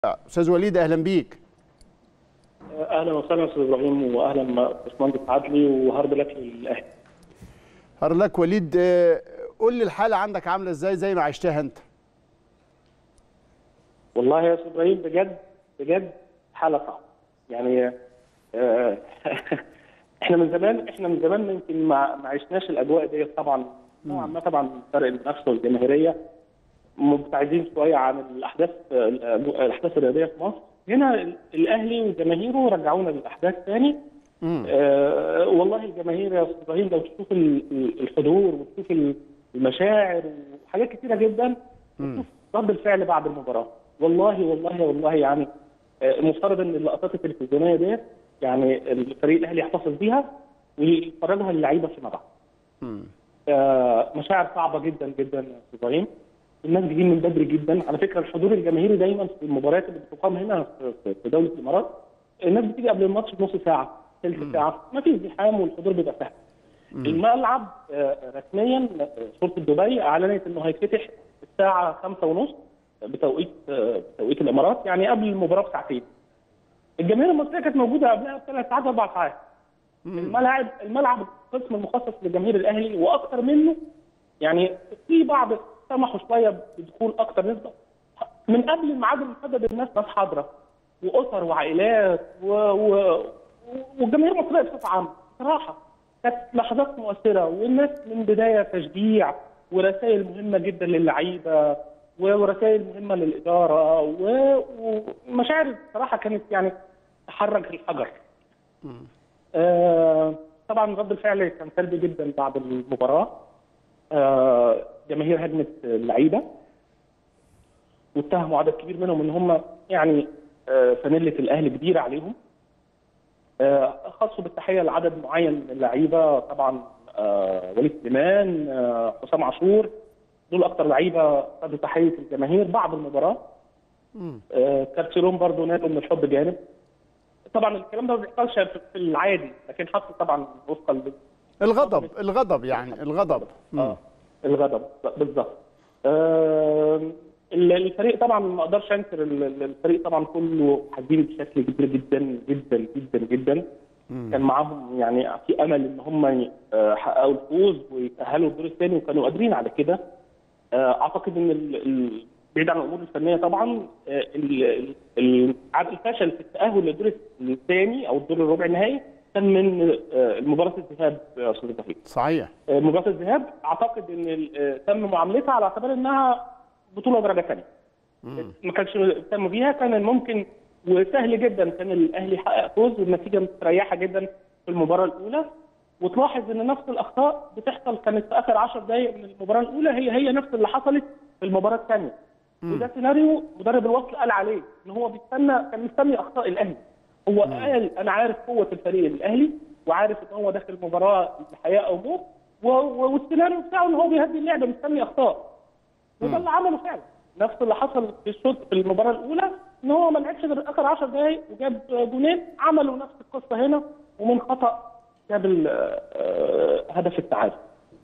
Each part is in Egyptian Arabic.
استاذ وليد اهلا بيك اهلا وسهلا استاذ ابراهيم واهلا باشمهندس عدلي وهارد لك للاهلي هارد لك وليد آه، قول لي الحاله عندك عامله ازاي زي ما عشتها انت والله يا استاذ ابراهيم بجد بجد حاله صعبه يعني آه، احنا من زمان احنا من زمان يمكن ما ما عشناش الاجواء دي طبعا نوعا ما طبعا فرق المنافسه والجماهيريه مبتعدين شويه عن الاحداث الاحداث الرياضيه في مصر هنا الاهلي وجماهيره رجعونا للاحداث ثاني آه والله الجماهير يا استاذ ابراهيم لو تشوف ال- ال- الحضور وتشوف ال- المشاعر وحاجات كتيره جدا وتشوف رد الفعل بعد المباراه والله والله والله يعني آه، المفترض ان اللقطات التلفزيونيه ديت يعني الفريق الاهلي يحتفظ بيها ويفرجها للعيبه فيما بعد. آه، مشاعر صعبه جدا جدا يا استاذ ابراهيم الناس جايين من بدري جدا على فكره الحضور الجماهيري دايما في المباريات اللي بتقام هنا في- في- في دوله الامارات الناس بتيجي قبل الماتش بنص ساعه ثلث ساعه ما فيش زحام والحضور بيبقى سهل الملعب آه، رسميا آه، شرطه دبي اعلنت انه هيتفتح الساعه 5 ونص بتوقيت آه، بتوقيت الامارات يعني قبل المباراه بساعتين الجماهير المصريه كانت موجوده قبلها بثلاث ساعات اربع ساعات الملعب الملعب القسم المخصص لجماهير الاهلي واكثر منه يعني في بعض سمحوا شويه بدخول اكثر نسبه من قبل الميعاد المحدد الناس ناس حاضره واسر وعائلات و... و... والجماهير المصريه بصفه عامه بصراحه كانت لحظات مؤثره والناس من بدايه تشجيع ورسائل مهمه جدا للعيبه و- ورسائل مهمه للاداره و- ومشاعر بصراحه كانت يعني تحرك الحجر. آه طبعا رد الفعل كان سلبي جدا بعد المباراه آه جماهير هجمت اللعيبه واتهموا عدد كبير منهم ان هم يعني آه فانيله الاهلي كبيره عليهم آه خصوا بالتحيه لعدد معين من اللعيبه طبعا آه وليد سليمان آه حسام عاشور دول اكتر لعيبه خدوا تحيه الجماهير بعد المباراه آه كارتيرون برضه نالوا من الحب جانب طبعا الكلام ده ما بيحصلش في في العادي لكن حصل طبعا وفقا لل- الغضب الغضب يعني الغضب اه الغضب بالظبط آه الفريق طبعا ما اقدرش انكر ال- ال- الفريق طبعا كله حزين بشكل كبير جدا جدا جدا جدا كان معاهم يعني في امل ان هم آه، يحققوا الفوز ويتاهلوا الدور الثاني وكانوا قادرين على كده آه، اعتقد ان ال- ال- بعيد عن الامور الفنيه طبعا آه، ال- ال- ال- عدم الفشل في التاهل للدور الثاني او الدور الربع النهائي كان من آه، مباراه الذهاب يا استاذ ابراهيم صحيح آه، مباراه الذهاب اعتقد ان ال- آه، تم معاملتها على اعتبار انها بطوله درجه ثانيه ما كانش تم بيها كان ممكن وسهل جدا كان الاهلي يحقق فوز والنتيجه مستريحه جدا في المباراه الاولى وتلاحظ ان نفس الاخطاء بتحصل كانت في اخر 10 دقائق من المباراه الاولى هي هي نفس اللي حصلت في المباراه الثانيه وده سيناريو مدرب الوصل قال عليه ان هو بيستنى كان مستني اخطاء الاهلي هو قال انا عارف قوه الفريق الاهلي وعارف ان هو داخل المباراه بحياه او موت و- و- والسيناريو بتاعه ان هو بيهدي اللعبه مستني اخطاء وده اللي عمله فعلا نفس اللي حصل في الشوط في المباراه الاولى ان هو ما لعبش غير اخر 10 دقائق وجاب جونين عملوا نفس القصه هنا ومن خطا جاب ال- آه، هدف التعادل.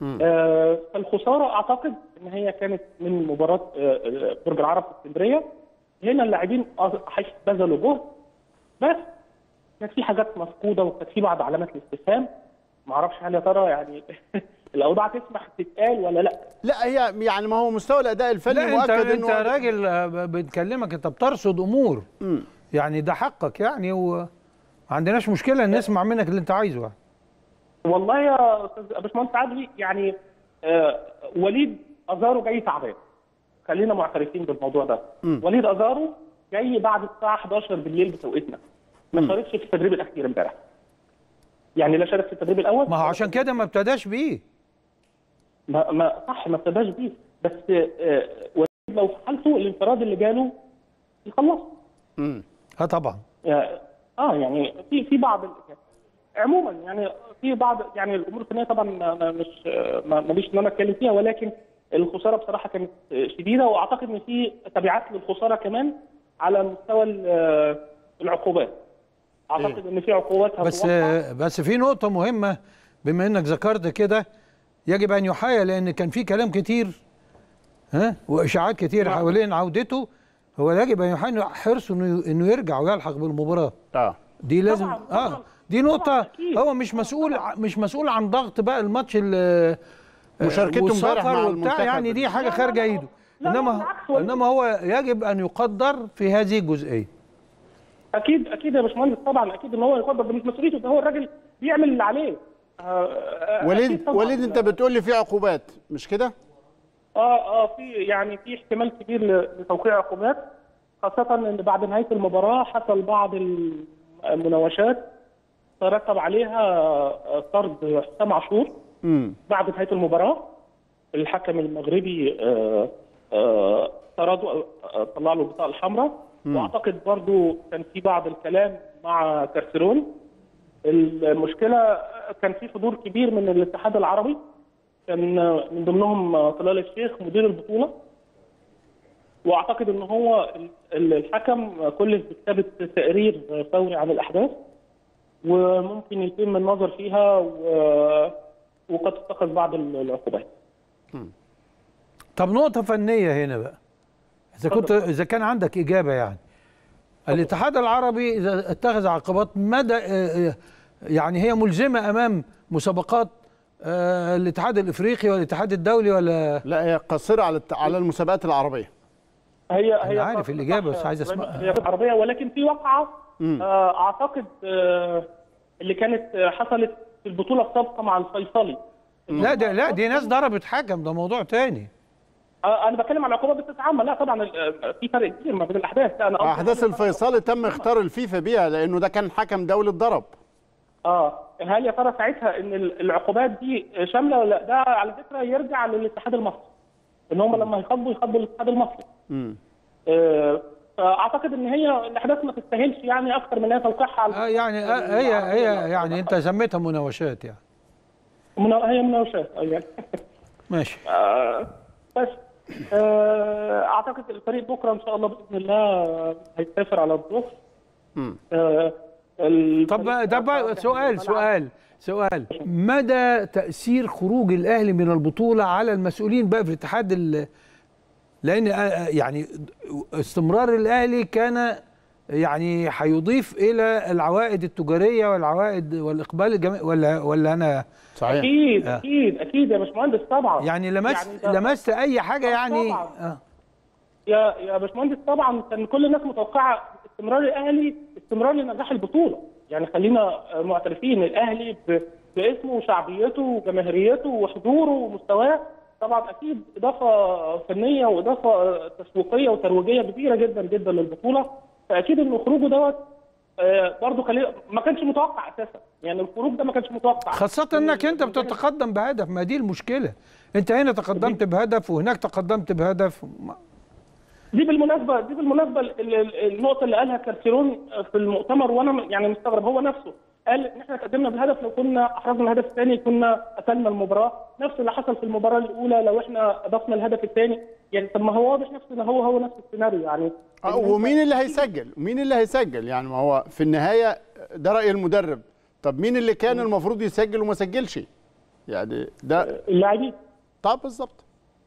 آه، فالخساره اعتقد ان هي كانت من مباراه آه، آه، برج العرب في اسكندريه هنا اللاعبين آه، حقيقة بذلوا جهد بس كانت في حاجات مفقوده وكانت في بعض علامات الاستفهام ما اعرفش هل يا ترى يعني الاوضاع تسمح تتقال ولا لا لا هي يعني ما هو مستوى الاداء الفني لا انت مؤكد انت انه راجل آه، ب- بنكلمك انت بترصد امور يعني ده حقك يعني وما عندناش مشكله ان نسمع منك اللي انت عايزه يعني. والله يا استاذ باشمهندس عدلي يعني آه وليد ازارو جاي تعبان خلينا معترفين بالموضوع ده وليد ازارو جاي بعد الساعه 11 بالليل بتوقيتنا ما شاركش في التدريب الاخير امبارح يعني لا شارك في التدريب الاول ما هو عشان كده ما ابتداش بيه ما, ما صح ما ابتداش بيه بس آه وليد لو في حالته الانفراد اللي جاله يخلص اه طبعا اه يعني في في بعض ال- عموما يعني في بعض يعني الامور الفنيه طبعا ما- ما- مش ما- ماليش ان انا اتكلم فيها ولكن الخساره بصراحه كانت شديده واعتقد ان في تبعات للخساره كمان على مستوى ال- العقوبات اعتقد ان في عقوبات بس هتوقع. بس في نقطه مهمه بما انك ذكرت كده يجب ان يحايا لان كان في كلام كتير ها واشاعات كتير نعم. حوالين عودته هو يجب ان يحن حرصه انه انه يرجع ويلحق بالمباراه اه دي لازم طبعاً، اه طبعاً. دي نقطه طبعاً، أكيد. هو مش مسؤول ع- مش مسؤول عن ضغط بقى الماتش ال- مشاركته امبارح والسفر مع وبتاع المنتخب. يعني دي حاجه لا، لا، خارجه لا. ايده لا، لا، انما بالعكس، هو- انما هو يجب ان يقدر في هذه الجزئيه اكيد اكيد يا باشمهندس طبعا اكيد ان هو يقدر ده مش مسؤوليته ده هو الراجل بيعمل اللي عليه آه، آه، أكيد وليد طبعاً. وليد انت بتقول لي في عقوبات مش كده؟ اه اه في يعني في احتمال كبير ل- لتوقيع عقوبات خاصة ان بعد نهاية المباراة حصل بعض المناوشات ترتب عليها آه، طرد حسام عاشور امم بعد نهاية المباراة الحكم المغربي آه، آه، طرده آه، طلع له البطاقة الحمراء واعتقد برضو كان في بعض الكلام مع كارسيرون المشكلة كان في حضور كبير من الاتحاد العربي كان من ضمنهم طلال الشيخ مدير البطولة واعتقد ان هو ال- ال- الحكم كلف بكتابة تقرير فوري عن الاحداث وممكن يتم النظر فيها و- وقد تتخذ بعض ال- العقوبات طب نقطة فنية هنا بقى إذا كنت إذا كان عندك إجابة يعني الاتحاد العربي إذا اتخذ عقوبات مدى آه، آه، يعني هي ملزمة أمام مسابقات آه، الاتحاد الإفريقي والاتحاد الدولي ولا لا هي قاصره على الت- على المسابقات العربيه هي أنا هي عارف صح- الإجابة، صح بس عايز زي ما- أسمعها. هي في العربية ولكن في واقعة مم. آه، اعتقد آه، اللي كانت آه، حصلت في البطولة السابقة مع الفيصلي لا ده لا دي ناس ضربت حكم ده موضوع تاني آه، انا بتكلم عن العقوبات بصفة عامة لا طبعا آه، في فرق كبير ما بين الاحداث لا انا قصدي- احداث الفيصلي تم اختار الفيفا بيها لانه ده كان حكم دولي اتضرب اه هل يا ترى ساعتها ان ال- العقوبات دي شامله ولا لا؟ ده على فكره يرجع للاتحاد المصري ان هم لما يخاطبوا يخاطبوا الاتحاد المصري امم آه، فاعتقد ان هي الاحداث ما تستاهلش يعني اكثر من ان هي توقيعها على آه يعني آه هي هي يعني أنت سميتها مناوشات يعني منا- هي مناوشات آه، يعني ماشي آه، بس آه، اعتقد الفريق بكره ان شاء الله باذن الله هيسافر على الظهر امم آه، الفريق- طب ده بقى سؤال سؤال سؤال مدى تأثير خروج الأهلي من البطولة على المسؤولين بقى في الاتحاد ال- لأن آه، يعني استمرار الأهلي كان يعني هيضيف إلى العوائد التجارية والعوائد والإقبال الجماهيري ولا ولا أنا صحيح اكيد آه. اكيد اكيد يا باشمهندس طبعا يعني لمست يعني ده- لمست أي حاجة يعني طبعاً. آه. يا يا باشمهندس طبعا كان كل الناس متوقعه استمرار الاهلي استمرار لنجاح البطوله يعني خلينا معترفين الاهلي ب- باسمه وشعبيته وجماهيريته وحضوره ومستواه طبعا اكيد اضافه فنيه واضافه تسويقيه وترويجيه كبيره جدا جدا للبطوله فاكيد ان خروجه دوت آه، برضه خلي ما كانش متوقع اساسا يعني الخروج ده ما كانش متوقع خاصة انك انت بتتقدم بهدف ما دي المشكلة انت هنا تقدمت بهدف وهناك تقدمت بهدف ما- دي بالمناسبه دي بالمناسبه ال- ال- النقطه اللي قالها كارتيرون في المؤتمر وانا م- يعني مستغرب هو نفسه قال ان احنا تقدمنا بالهدف لو كنا احرزنا الهدف الثاني كنا قتلنا المباراه نفس اللي حصل في المباراه الاولى لو احنا اضفنا الهدف الثاني يعني طب ما هو واضح نفس ان هو هو نفس السيناريو يعني آه، ومين اللي هيسجل ومين اللي هيسجل يعني ما هو في النهايه ده راي المدرب طب مين اللي كان المفروض يسجل وما سجلش يعني ده اللاعبين طب بالظبط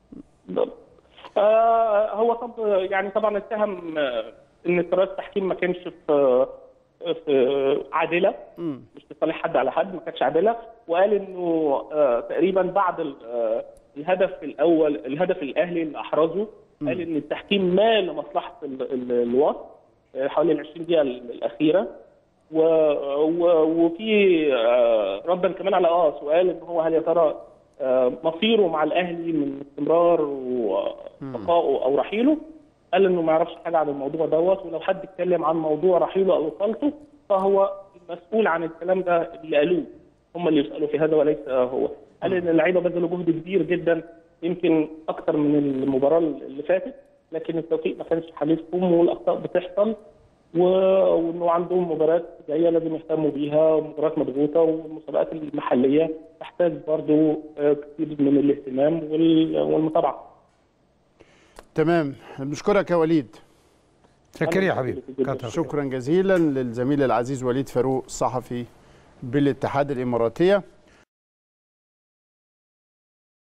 آه هو طب يعني طبعا اتهم آه، ان قرارات التحكيم ما كانش في في عادله مم. مش لصالح حد على حد ما كانتش عادله وقال انه آه تقريبا بعد ال- آه الهدف الاول الهدف الاهلي اللي احرزه قال ان التحكيم مال لمصلحه ال- ال- الوسط آه، حوالي ال 20 دقيقه الاخيره و و وفي آه، ردا كمان على اه سؤال ان هو هل يا ترى آه، مصيره مع الاهلي من استمرار وبقائه او رحيله قال انه ما يعرفش حاجه عن الموضوع دوت ولو حد اتكلم عن موضوع رحيله او اقالته فهو المسؤول عن الكلام ده اللي قالوه هم اللي يسالوا في هذا وليس هو قال ان اللعيبه بذلوا جهد كبير جدا يمكن اكتر من المباراه اللي فاتت لكن التوفيق ما كانش حليفهم والاخطاء بتحصل و- وانه عندهم مباريات جايه لازم يهتموا بيها ومباريات مضغوطه والمسابقات المحليه تحتاج برضو آه، كثير من الاهتمام وال- والمتابعه. تمام بنشكرك يا وليد شكرا يا حبيبي كتر شكرا جزيلا للزميل العزيز وليد فاروق الصحفي بالاتحاد الاماراتيه